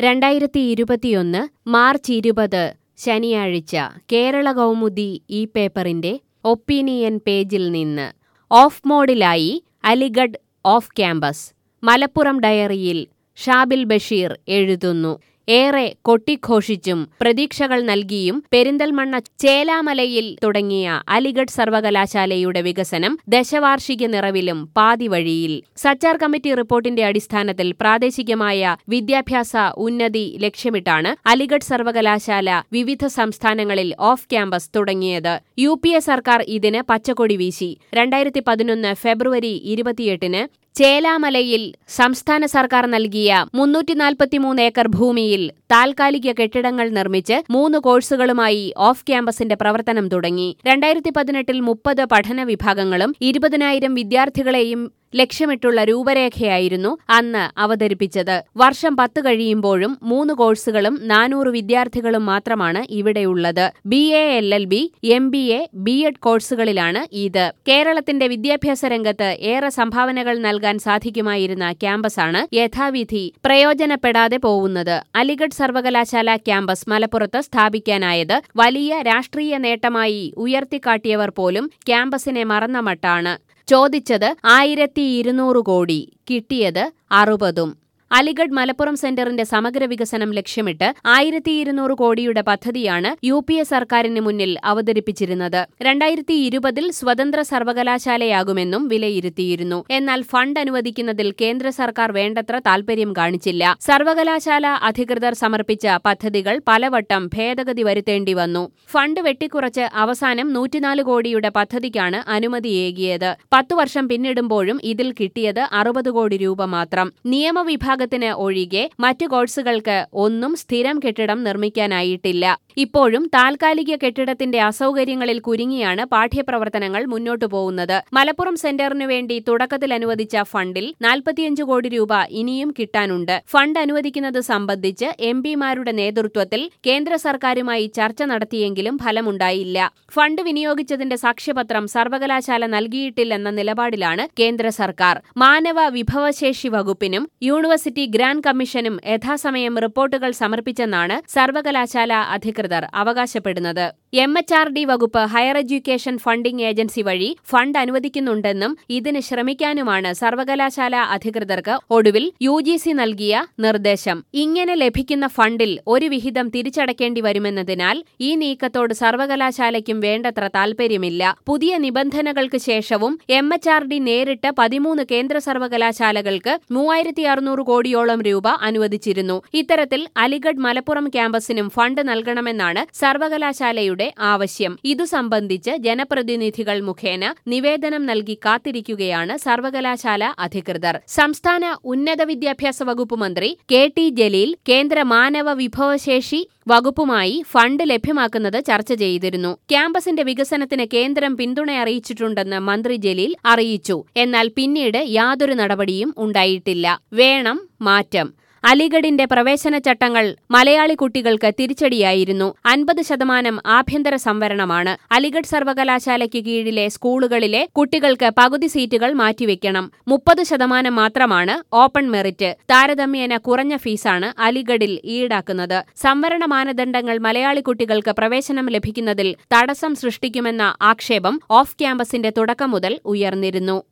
രണ്ടായിരത്തി ഇരുപത്തിയൊന്ന് മാർച്ച് ഇരുപത് ശനിയാഴ്ച കേരള കൗമുദി ഈ പേപ്പറിന്റെ ഒപ്പീനിയൻ പേജിൽ നിന്ന് ഓഫ് മോഡിലായി അലിഗഡ് ഓഫ് ക്യാമ്പസ് മലപ്പുറം ഡയറിയിൽ ഷാബിൽ ബഷീർ എഴുതുന്നു ഏറെ കൊട്ടിഘോഷിച്ചും പ്രതീക്ഷകൾ നൽകിയും പെരിന്തൽമണ്ണ ചേലാമലയിൽ തുടങ്ങിയ അലിഗഡ് സർവകലാശാലയുടെ വികസനം ദശവാർഷിക നിറവിലും പാതിവഴിയിൽ സച്ചാർ കമ്മിറ്റി റിപ്പോർട്ടിന്റെ അടിസ്ഥാനത്തിൽ പ്രാദേശികമായ വിദ്യാഭ്യാസ ഉന്നതി ലക്ഷ്യമിട്ടാണ് അലിഗഡ് സർവകലാശാല വിവിധ സംസ്ഥാനങ്ങളിൽ ഓഫ് ക്യാമ്പസ് തുടങ്ങിയത് യു പി എ സർക്കാർ ഇതിന് പച്ചക്കൊടി വീശി രണ്ടായിരത്തി പതിനൊന്ന് ഫെബ്രുവരി ഇരുപത്തിയെട്ടിന് ചേലാമലയിൽ സംസ്ഥാന സർക്കാർ നൽകിയ മുന്നൂറ്റി നാൽപ്പത്തിമൂന്ന് ഏക്കർ ഭൂമിയിൽ താൽക്കാലിക കെട്ടിടങ്ങൾ നിർമ്മിച്ച് മൂന്ന് കോഴ്സുകളുമായി ഓഫ് ക്യാമ്പസിന്റെ പ്രവർത്തനം തുടങ്ങി രണ്ടായിരത്തി പതിനെട്ടിൽ മുപ്പത് പഠന വിഭാഗങ്ങളും ഇരുപതിനായിരം വിദ്യാർത്ഥികളെയും ലക്ഷ്യമിട്ടുള്ള രൂപരേഖയായിരുന്നു അന്ന് അവതരിപ്പിച്ചത് വർഷം പത്ത് കഴിയുമ്പോഴും മൂന്ന് കോഴ്സുകളും നാനൂറ് വിദ്യാർത്ഥികളും മാത്രമാണ് ഇവിടെയുള്ളത് B A L L B M B A B Ed കോഴ്സുകളിലാണ് ഇത് കേരളത്തിന്റെ വിദ്യാഭ്യാസ രംഗത്ത് ഏറെ സംഭാവനകൾ നൽകാൻ സാധിക്കുമായിരുന്ന ക്യാമ്പസാണ് യഥാവിധി പ്രയോജനപ്പെടാതെ പോകുന്നത് അലിഗഡ് സർവകലാശാല ക്യാമ്പസ് മലപ്പുറത്ത് സ്ഥാപിക്കാനായത് വലിയ രാഷ്ട്രീയ നേട്ടമായി ഉയർത്തിക്കാട്ടിയവർ പോലും ക്യാമ്പസിനെ മറന്ന മട്ടാണ് ചോദിച്ചത് ആയിരത്തി ഇരുന്നൂറ് കോടി കിട്ടിയത് അറുപതും അലിഗഡ് മലപ്പുറം സെന്ററിന്റെ സമഗ്ര വികസനം ലക്ഷ്യമിട്ട് ആയിരത്തി ഇരുന്നൂറ് കോടിയുടെ പദ്ധതിയാണ് യു പി എ സർക്കാരിന് മുന്നിൽ അവതരിപ്പിച്ചിരുന്നത് രണ്ടായിരത്തി ഇരുപതിൽ സ്വതന്ത്ര സർവകലാശാലയാകുമെന്നും വിലയിരുത്തിയിരുന്നു എന്നാൽ ഫണ്ട് അനുവദിക്കുന്നതിൽ കേന്ദ്ര സർക്കാർ വേണ്ടത്ര താൽപര്യം കാണിച്ചില്ല സർവകലാശാല അധികൃതർ സമർപ്പിച്ച പദ്ധതികൾ പലവട്ടം ഭേദഗതി വരുത്തേണ്ടി വന്നു ഫണ്ട് വെട്ടിക്കുറച്ച് അവസാനം നൂറ്റിനാല് കോടിയുടെ പദ്ധതിക്കാണ് അനുമതിയേകിയത് പത്തു വർഷം പിന്നിടുമ്പോഴും ഇതിൽ കിട്ടിയത് അറുപത് കോടി രൂപ മാത്രം നിയമവിഭാഗം വിഭാഗത്തിന് ഒഴികെ മറ്റു കോഴ്സുകൾക്ക് ഒന്നും സ്ഥിരം കെട്ടിടം നിർമ്മിക്കാനായിട്ടില്ല ഇപ്പോഴും താൽക്കാലിക കെട്ടിടത്തിന്റെ അസൗകര്യങ്ങളിൽ കുരുങ്ങിയാണ് പാഠ്യപ്രവർത്തനങ്ങൾ മുന്നോട്ടു പോകുന്നത് മലപ്പുറം സെന്ററിനു വേണ്ടി തുടക്കത്തിൽ അനുവദിച്ച ഫണ്ടിൽ നാൽപ്പത്തിയഞ്ച് കോടി രൂപ ഇനിയും കിട്ടാനുണ്ട് ഫണ്ട് അനുവദിക്കുന്നത് സംബന്ധിച്ച് എം പിമാരുടെ നേതൃത്വത്തിൽ കേന്ദ്ര സർക്കാരുമായി ചർച്ച നടത്തിയെങ്കിലും ഫലമുണ്ടായില്ല ഫണ്ട് വിനിയോഗിച്ചതിന്റെ സാക്ഷ്യപത്രം സർവകലാശാല നൽകിയിട്ടില്ലെന്ന നിലപാടിലാണ് കേന്ദ്ര സർക്കാർ മാനവ വിഭവശേഷി വകുപ്പിനും യൂണിവേഴ്സിറ്റി ഗ്രാന്റ് കമ്മീഷനും യഥാസമയം റിപ്പോർട്ടുകൾ സമർപ്പിച്ചെന്നാണ് സർവകലാശാല അധികൃതർ അവകാശപ്പെടുന്നത് എം എച്ച് ആർ ഡി വകുപ്പ് ഹയർ എഡ്യൂക്കേഷൻ ഫണ്ടിംഗ് ഏജൻസി വഴി ഫണ്ട് അനുവദിക്കുന്നുണ്ടെന്നും ഇതിന് ശ്രമിക്കാനുമാണ് സർവകലാശാല അധികൃതർക്ക് ഒടുവിൽ യു ജി സി നൽകിയ നിർദ്ദേശം ഇങ്ങനെ ലഭിക്കുന്ന ഫണ്ടിൽ ഒരു വിഹിതം തിരിച്ചടക്കേണ്ടി വരുമെന്നതിനാൽ ഈ നീക്കത്തോട് സർവകലാശാലയ്ക്കും വേണ്ടത്ര താൽപര്യമില്ല പുതിയ നിബന്ധനകൾക്ക് ശേഷവും എം എച്ച് ആർ ഡി നേരിട്ട് പതിമൂന്ന് കേന്ദ്ര സർവകലാശാലകൾക്ക് മൂവായിരത്തി അറുന്നൂറ് കോടിയോളം രൂപ അനുവദിച്ചിരുന്നു ഇത്തരത്തിൽ അലിഗഡ് മലപ്പുറം ക്യാമ്പസിനും ഫണ്ട് നൽകണമെന്നാണ് സർവകലാശാലയുടെ ആവശ്യം ഇതു സംബന്ധിച്ച് ജനപ്രതിനിധികൾ മുഖേന നിവേദനം നൽകി കാത്തിരിക്കുകയാണ് സർവകലാശാല അധികൃതർ സംസ്ഥാന ഉന്നത വിദ്യാഭ്യാസ വകുപ്പ് മന്ത്രി കെ ടി ജലീൽ കേന്ദ്ര മാനവ വിഭവശേഷി വകുപ്പുമായി ഫണ്ട് ലഭ്യമാക്കുന്നത് ചർച്ച ചെയ്തിരുന്നു ക്യാമ്പസിന്റെ വികസനത്തിന് കേന്ദ്രം പിന്തുണ അറിയിച്ചിട്ടുണ്ടെന്ന് മന്ത്രി ജലീൽ അറിയിച്ചു എന്നാൽ പിന്നീട് യാതൊരു നടപടിയും ഉണ്ടായിട്ടില്ല വേണം മാറ്റം അലിഗഡിന്റെ പ്രവേശന ചട്ടങ്ങൾ മലയാളി കുട്ടികൾക്ക് തിരിച്ചടിയായിരുന്നു അൻപത് ശതമാനം ആഭ്യന്തര സംവരണമാണ് അലിഗഡ് സർവകലാശാലയ്ക്ക് കീഴിലെ സ്കൂളുകളിലെ കുട്ടികൾക്ക് പകുതി സീറ്റുകൾ മാറ്റിവെക്കണം മുപ്പത് ശതമാനം മാത്രമാണ് ഓപ്പൺ മെറിറ്റ് താരതമ്യേന കുറഞ്ഞ ഫീസാണ് അലിഗഡിൽ ഈടാക്കുന്നത് സംവരണ മാനദണ്ഡങ്ങൾ മലയാളി കുട്ടികൾക്ക് പ്രവേശനം ലഭിക്കുന്നതിൽ തടസ്സം സൃഷ്ടിക്കുമെന്ന ആക്ഷേപം ഓഫ് ക്യാമ്പസിന്റെ തുടക്കം മുതൽ ഉയർന്നിരുന്നു